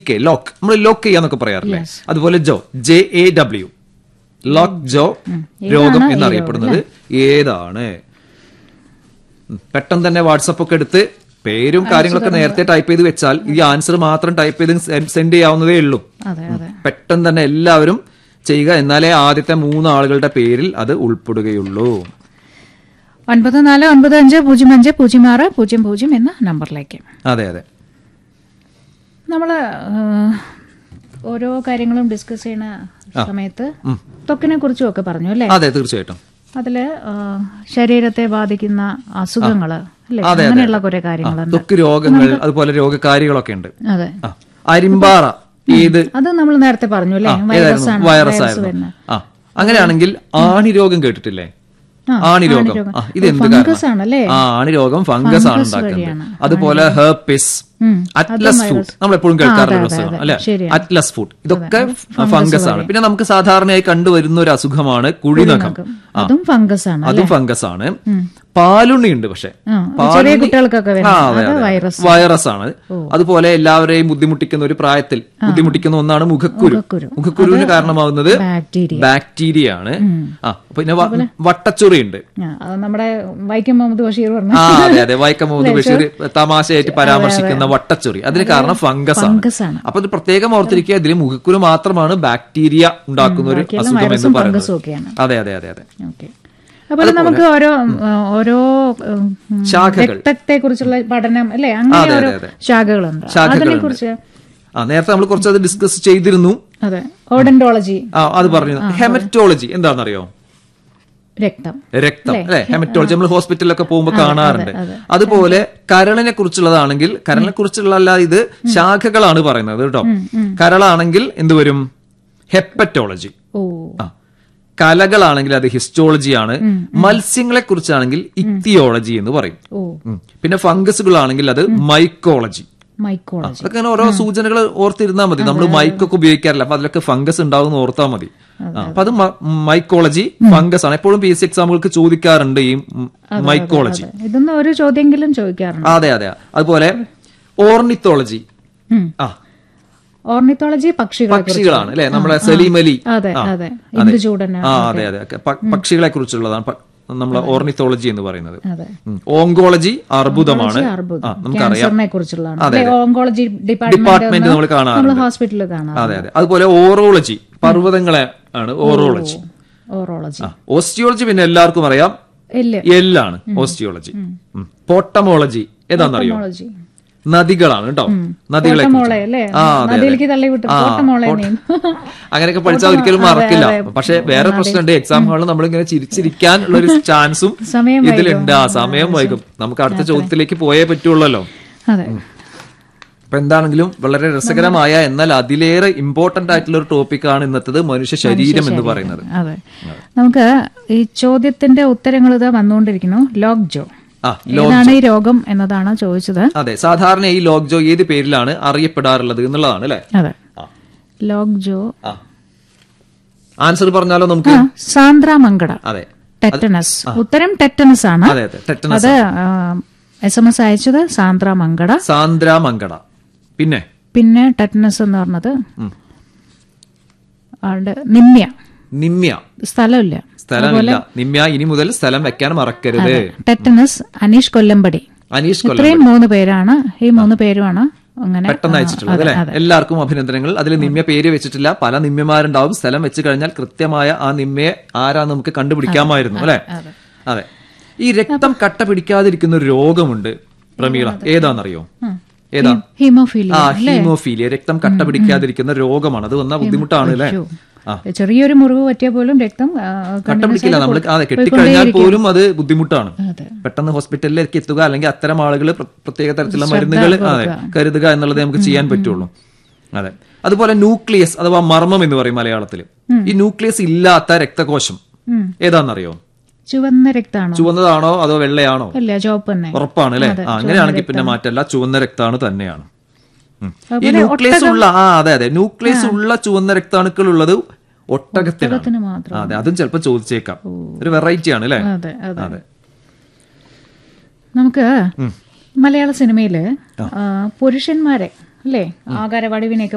K lock നമ്മൾ lock ചെയ്യാന്നൊക്കെ പറയാറില്ലേ അതുപോലെ jaw J A W lockjaw രോഗം ഏതാണ് ഈ എന്നറിയപ്പെടുന്നത് ഏതാണ് ഉം. പെട്ടെന്ന് തന്നെ വാട്സപ്പ് ഒക്കെ എടുത്ത് പേരും കാര്യങ്ങളൊക്കെ നേരത്തെ ടൈപ്പ് ചെയ്ത് വെച്ചാൽ ഈ ആൻസർ മാത്രം ടൈപ്പ് ചെയ്ത് സെൻഡ് ചെയ്യാവുന്നതേ ഉള്ളൂ അതെ അതെ പെട്ടെന്ന് തന്നെ എല്ലാവരും ചെയ്യുക എന്നാലേ ആദ്യത്തെ മൂന്ന് ആളുകളുടെ പേരിൽ അത് ഉൾപ്പെടുകയുള്ളൂ ഒൻപത് നാല് ഒൻപത് അഞ്ച് പൂജ്യം അഞ്ച് പൂജ്യം ആറ് പൂജ്യം പൂജ്യം എന്ന നമ്പറിലേക്ക് അതെ അതെ നമ്മൾ ഓരോ കാര്യങ്ങളും ഡിസ്കസ് ചെയ്യുന്ന സമയത്ത് ത്വക്കിനെ കുറിച്ചും ഒക്കെ പറഞ്ഞു അല്ലേ അതെ തീർച്ചയായിട്ടും അതില് ആ, ശരീരത്തെ ബാധിക്കുന്ന അസുഖങ്ങള് അല്ലേ അങ്ങനെയുള്ള കുറെ കാര്യങ്ങളുണ്ട് ത്വക്ക് രോഗങ്ങൾ അതുപോലെ രോഗകാരികളൊക്കെ ഉണ്ട് അതെ ആ അരിമ്പാറ ഏത് അത് നമ്മൾ നേരത്തെ പറഞ്ഞു അല്ലേ വൈറസ് ഏതായിരുന്നു ആണ് വൈറസ് വൈറസ് ആയിരുന്നു വരുന്നത് ആ അങ്ങനെയാണെങ്കിൽ ആണിരോഗം കേട്ടിട്ടില്ലേ ആ, ആണിരോഗം ആണിരോഗം. ആ ഇത് എന്ത് ഫംഗസ് കാരണം ആണല്ലേ? ആ ആണിരോഗം ഫംഗസ് ആണ് ഫംഗസ് ഉണ്ടാക്കുന്നത് വഴിയാണ്. അതുപോലെ ഹെർപ്പിസ് ഉം. അറ്റ്ലസ് ഫുഡ് നമ്മൾ എപ്പോഴും കേൾക്കാറുള്ള ഒരു അസുഖം അല്ലെ ശരിയാണ്. അറ്റ്ലസ് ഫുഡ് ഇതൊക്കെ ഫംഗസ് ആണ് പിന്നെ നമുക്ക് സാധാരണയായി കണ്ടുവരുന്ന ഒരു അസുഖമാണ് കുഴിനഖം ആ അതും ഫംഗസ് ആണ് അതും ഫംഗസ് ആണ് പാലുണ്ണി ഉണ്ട് പക്ഷെ ആ, ചെറിയ കുട്ടികൾക്കൊക്കെ വരുന്നത്. ആ, അതെ, അത് അതെ. വൈറസ്. വൈറസ് ആണ് അതുപോലെ എല്ലാവരെയും ബുദ്ധിമുട്ടിക്കുന്ന ഒരു പ്രായത്തിൽ ബുദ്ധിമുട്ടിക്കുന്ന ഒന്നാണ് മുഖക്കുരു മുഖക്കുരു. മുഖക്കുരുവിന് കാരണമാകുന്നത് ബാക്ടീരിയ ബാക്ടീരിയ ആണ് ആ പിന്നെ വ- വട്ടച്ചൊറി ഉണ്ട് ആ, അത് നമ്മുടെ വൈക്കം മുഹമ്മദ് ബഷീർ പറഞ്ഞു ആ അതെ അതെ വൈക്കം മുഹമ്മദ് ബഷീർ തമാശയായിട്ട് പരാമർശിക്കുന്ന വട്ടച്ചൊറി അതിന് കാരണം ഫംഗസ് ആണ് ഫംഗസ് ആണ് അപ്പൊ ഇത് പ്രത്യേകം ഓർത്തിരിക്കുക ഇതിൽ മുഖക്കുരു മാത്രമാണ് ബാക്ടീരിയ ഉണ്ടാക്കുന്ന ഒരു ബാക്കിയെല്ലാം അസുഖം എന്ന് വൈറസും പറയുന്നത് ഫംഗസും ഒക്കെയാണ് അതെ അതെ അതെ അതെ ഓക്കെ അപ്പോൾ നമുക്ക് ഓരോ ആ, ഓരോ ഉം, ശാഖകൾ. രക്തത്തെ കുറിച്ചുള്ള പഠനം അല്ലെ അങ്ങനെ അതെ, ഓരോ അതെ, അതെ. ശാഖകളുണ്ട് അതിനെ ശാഖകളുണ്ട് കുറിച്ച് ആ നേരത്തെ നമ്മൾ കുറച്ച് അത് ഡിസ്കസ് ചെയ്തിരുന്നു അതെ ഓഡന്റോളജി ആ അത് പറഞ്ഞു ഹെമറ്റോളജി എന്താണെന്നറിയോ രക്തം രക്തം അല്ലെ ഹെമറ്റോളജി നമ്മൾ ഹോസ്പിറ്റലിലൊക്കെ പോകുമ്പോൾ കാണാറുണ്ട് അതെ. അതുപോലെ കരളിനെ കുറിച്ചുള്ളതാണെങ്കിൽ കരളിനെ കുറിച്ചുള്ള അല്ല ഇത് ശാഖകളാണ് പറയുന്നത് കേട്ടോ കരളാണെങ്കിൽ എന്ത് വരും ഹെപ്പറ്റോളജി ഓ ആ കലകളാണെങ്കിൽ അത് ഹിസ്റ്റോളജിയാണ് മത്സ്യങ്ങളെ കുറിച്ചാണെങ്കിൽ ഇക്തിയോളജി എന്ന് പറയും ഓ ഉം. പിന്നെ ഫംഗസുകളാണെങ്കിൽ അത് മൈക്കോളജി മൈക്കോളജി അതൊക്കെ ഇങ്ങനെ ഓരോ സൂചനകൾ ഓർത്തിരുന്നാൽ മതി നമ്മൾ മൈക്കൊക്കെ ഉപയോഗിക്കാറില്ല അപ്പൊ അതിലൊക്കെ ഫംഗസ് ഉണ്ടാവും ഓർത്താൽ മതി ആ, അപ്പൊ അത് മൈക്കോളജി ഫംഗസ് ആണ് എപ്പോഴും പി എസ് സി എക്സാമുകൾക്ക് ചോദിക്കാറുണ്ട് ഈ മൈക്കോളജി ഇതൊന്നും ഒരു ചോദ്യമെങ്കിലും ചോദിക്കാറുണ്ട് അതെ അതെ അതുപോലെ ഓർണിത്തോളജി ഉം. ആ ഓർണിത്തോളജി പക്ഷികളെ പക്ഷികളാണ് അല്ലെ നമ്മളെ സലീമലി അതെ ആ, അതെ ഇന്ദുചൂടന ആ അതെ അതെ ഒക്കെ. പ- പക്ഷികളെ കുറിച്ചുള്ളതാണ് പ- നമ്മളെ ഓർണിത്തോളജി എന്ന് പറയുന്നത് അതെ ഉം. ഓങ്കോളജി അർബുദമാണ് അർബുദം ആ നമുക്കറിയാം ക്യാൻസറിനെ കുറിച്ചുള്ളതാണ് ഓങ്കോളജി ഡിപ്പാർട്ട്മെന്റ് ഡിപ്പാർട്ട്മെന്റ് നമ്മൾ കാണാറുണ്ട് നമ്മൾ ഹോസ്പിറ്റലിൽ കാണാം അതെ അതെ അതുപോലെ ഓറോളജി പർവ്വതങ്ങളെ ആണ് ഓറോളജി ഓറോളജി ആ ഓസ്റ്റിയോളജി പിന്നെ എല്ലാവർക്കും അറിയാം ഇല്ല എല്ലാണ് ഓസ്റ്റിയോളജി ഉം. പോട്ടമോളജി ഏതാണെന്നറിയോ ഓറോളജി നദികളാണ് കേട്ടോ നദികളെ പോട്ടമോളെ അല്ലേ ആ അതെ നദിയിലേക്ക് തള്ളി വിട്ടു ആ, പോട്ടമോളെ പോട്ട- നെയ്യും. അങ്ങനെയൊക്കെ പഠിച്ചാൽ ഒരിക്കലും മറക്കില്ല പക്ഷെ വേറെ പ്രശ്നമുണ്ട് എക്സാം ഹാളിൽ നമ്മളിങ്ങനെ ചിരിച്ചിരിക്കാൻ ഉള്ള ഒരു ചാൻസും സമയം ഇതിലുണ്ട് ആ സമയം വൈകും നമുക്ക് അടുത്ത ചോദ്യത്തിലേക്ക് പോയേ പറ്റുള്ളല്ലോ അതെ അപ്പൊ എന്താണെങ്കിലും വളരെ രസകരമായ എന്നാൽ അതിലേറെ ഇമ്പോർട്ടന്റ് ആയിട്ടുള്ള ഒരു ടോപ്പിക്കാണ് ഇന്നത്തത് മനുഷ്യ ശരീരം എന്ന് പറയുന്നത് അതെ നമുക്ക് ഈ ചോദ്യത്തിന്റെ ഉത്തരങ്ങൾ ഇതാ വന്നുകൊണ്ടിരിക്കുന്നു ലോക്ക് ജോ ആ ഏതാണ് ഈ രോഗം എന്നതാണ് ചോദിച്ചത് അതെ സാധാരണ ഈ ലോക്ജോ ഏത് പേരിലാണ് അറിയപ്പെടാറുള്ളത് എന്നുള്ളതാണ് അല്ലെ അതെ ആ. ലോക്ക് ജോ ആ ആൻസർ പറഞ്ഞാലോ നമുക്ക് ആ സാന്ദ്രാമങ്കട അതെ ടെറ്റനസ് ഉത്തരം ടെറ്റനസ് ആണ് അതെ അതെ ടെറ്റനസ് അത് എസ് എം എസ് അയച്ചത് സാന്ദ്ര മങ്കട സാന്ദ്ര മങ്കട പിന്നെ പിന്നെ ടെറ്റനസ് എന്ന് പറഞ്ഞത് ഉം. ആളുടെ നിമ്യ നിമ്യ സ്ഥലമില്ല സ്ഥലമില്ല നിമ്യ ഇനി മുതൽ സ്ഥലം വെക്കാൻ മറക്കരുത് ടെറ്റനസ് അനീഷ് കൊല്ലമ്പടി അനീഷ് കൊല്ലം ഇത്രയും മൂന്ന് പേരാണ് ഈ മൂന്ന് പേരുമാണ് അങ്ങനെ പെട്ടെന്ന് അയച്ചിട്ടുള്ളത് അല്ലെ എല്ലാവർക്കും അഭിനന്ദനങ്ങൾ അതിൽ നിമ്യ പേര് വെച്ചിട്ടില്ല പല നിമ്യമാരുണ്ടാവും സ്ഥലം വെച്ച് കഴിഞ്ഞാൽ കൃത്യമായ ആ നിമ്യയെ ആരാന്ന് നമുക്ക് കണ്ടുപിടിക്കാമായിരുന്നു അല്ലെ അതെ ഈ രക്തം കട്ട പിടിക്കാതിരിക്കുന്ന ഒരു രോഗമുണ്ട് പ്രമീള ഏതാണെന്നറിയോ ഏതാ ഹീമോഫീലിയ ആ ഹീമോഫീലിയ രക്തം കട്ട പിടിക്കാതിരിക്കുന്ന രോഗമാണ് അത് വന്ന ബുദ്ധിമുട്ടാണ് അല്ലെ ആ ചെറിയൊരു മുറിവ് പറ്റിയാൽ പോലും രക്തം ആ, കട്ട പിടിക്കില്ല നമ്മൾ അതെ കെട്ടിക്കഴിഞ്ഞാൽ പോലും അത് ബുദ്ധിമുട്ടാണ് അതെ. പെട്ടെന്ന് ഹോസ്പിറ്റലിലേക്ക് എത്തുക അല്ലെങ്കിൽ അത്തരം ആളുകൾ പ്രത്യേക തരത്തിലുള്ള മരുന്നുകൾ അതെ കരുതുക എന്നുള്ളത് നമുക്ക് ചെയ്യാൻ പറ്റുള്ളൂ അതെ അതുപോലെ ന്യൂക്ലിയസ് അഥവാ മർമ്മം എന്ന് പറയും മലയാളത്തിൽ ഈ ന്യൂക്ലിയസ് ഇല്ലാത്ത രക്തകോശം ഉം. ഏതാണെന്നറിയോ ചുവന്ന രക്താണോ ചുവന്നതാണോ അതോ വെള്ളയാണോ അല്ല ചുവപ്പ് തന്നെ ഉറപ്പാണ് അല്ലെ ആ, അങ്ങനെയാണെങ്കിൽ പിന്നെ മാറ്റല്ല ചുവന്ന രക്താണ് തന്നെയാണ് ഉം. ഈ ന്യൂക്ലിയസ് ഉള്ള ആ അതെ അതെ ന്യൂക്ലിയസ് ഉള്ള ചുവന്ന രക്താണുക്കൾ ഉള്ളത് ഒട്ടകത്തിനാണ് ഒട്ടകത്തിന് മാത്രം അതെ അതും ചിലപ്പോൾ ചോദിച്ചേക്കാം ഒരു വെറൈറ്റി ആണ് അല്ലെ അതെ അതെ അതെ നമുക്ക് മലയാള സിനിമയില് ആ, പുരുഷന്മാരെ അല്ലേ ആകാരവടിവിനെയൊക്കെ